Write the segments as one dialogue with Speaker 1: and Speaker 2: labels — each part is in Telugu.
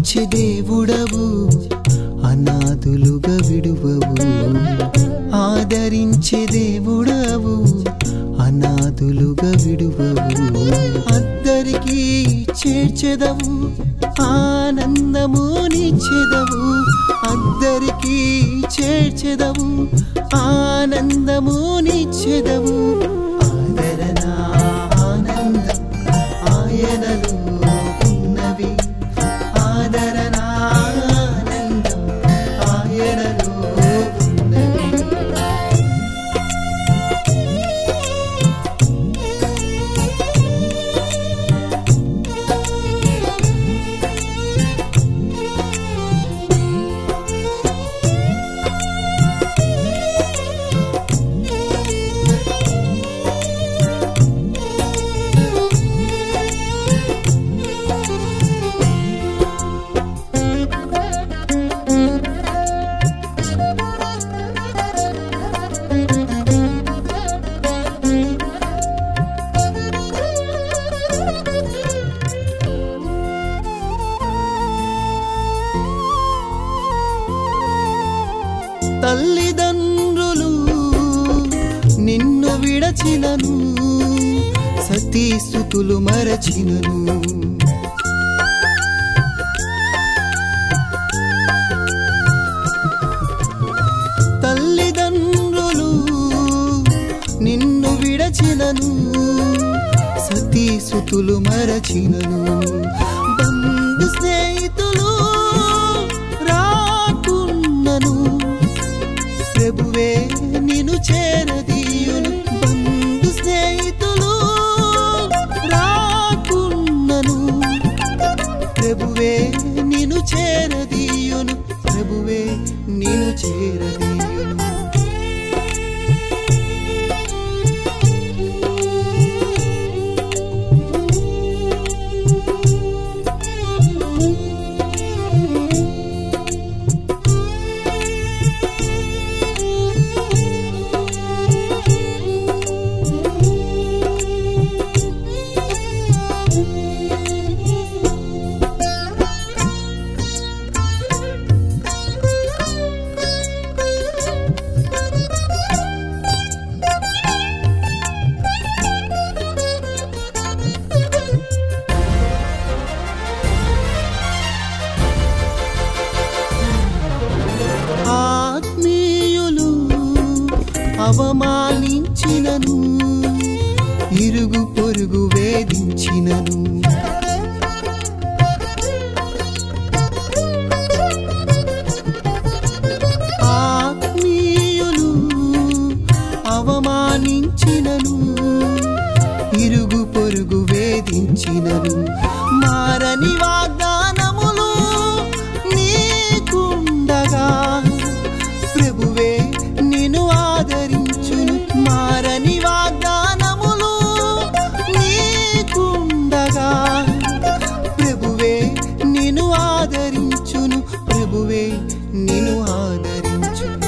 Speaker 1: ఆదరించే దేవుడవు అనాథులుగా విడువవు ఆదరించే దేవుడవు అనాథులుగా విడువవు అద్దరికి చేర్చెదవు ఆనందము నిచ్చెదవు అద్దరికి చేర్చెదవు ఆనందము నిచ్చెదవు ఆదరణ ఆనందం ఆయనలో ఉన్నవి ఆదరణ ఆనందం ఆయనలో ఉన్నవి తల్లిదండ్రులు నిన్ను విడచినను సతీస్థుతులు మరచినను తల్లిదండ్రులు నిన్ను విడచినను సతీసుతులు మరచినను బంధు స్నేహితులు రాకున్నను ప్రభువే నిన్ను చేరదీయును బంధు స్నేహితులు రాకున్నను ప్రభువే నిన్ను చేరదీయును ప్రభువే నిన్ను చేరదీయును ఆత్మీయులు అవమానించినను ఇరుగు పొరుగు వేధించినను ఆత్మీయులు అవమానించినను ఇరుగు పొరుగు వేధించినను మారని వాగ్దానములు నీకుండగా ప్రభువే నిన్ను ఆదరించును మారని వాగ్దానములు నీకుండగా ప్రభువే నిన్ను ఆదరించును ప్రభువే నిన్ను ఆదరించును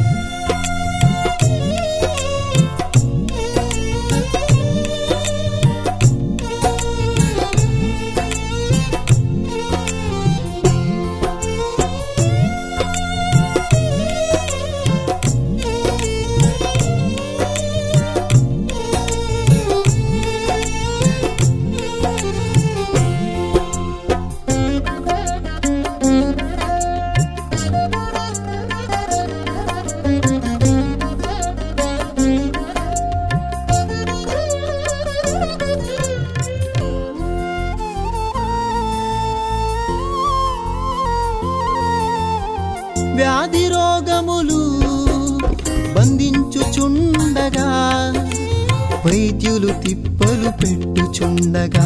Speaker 1: వ్యాధి రోగములు బంధించుచుండగా వైద్యులు తిప్పలు పెట్టుచుండగా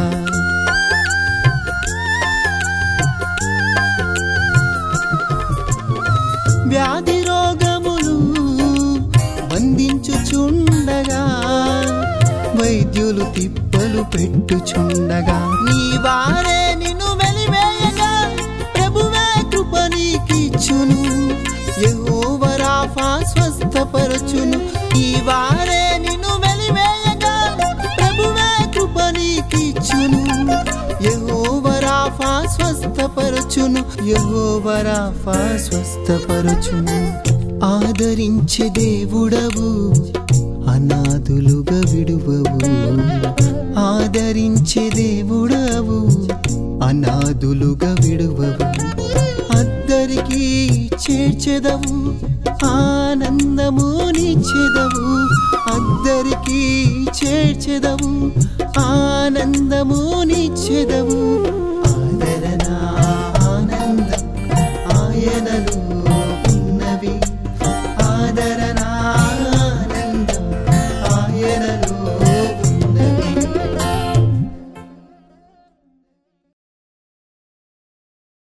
Speaker 1: వ్యాధి రోగములు బంధించుచుండగా వైద్యులు తిప్పలు పెట్టుచుండగా నీ వారే నిన్ను వెలివేయగా ప్రభువే కృప నీకిచ్చును యెహోవరాఫా స్వస్థపరచును ఈ వారే నిన్ను వెలివేయగా ప్రభువే కృప నీకిచ్చును యెహోవరాఫా స్వస్థపరచును స్వస్థపరచును యహోవరాఫా స్వస్థపరచును ఆదరించే దేవుడవు అనాథులుగా విడువవు ఆదరించే దేవుడవు అనాథులుగా విడువవు అద్దరికి చేర్చెదవు ఆనందము నిచ్చెదవు అద్దరికి చేర్చెదవు ఆనందము నిచ్చెదవు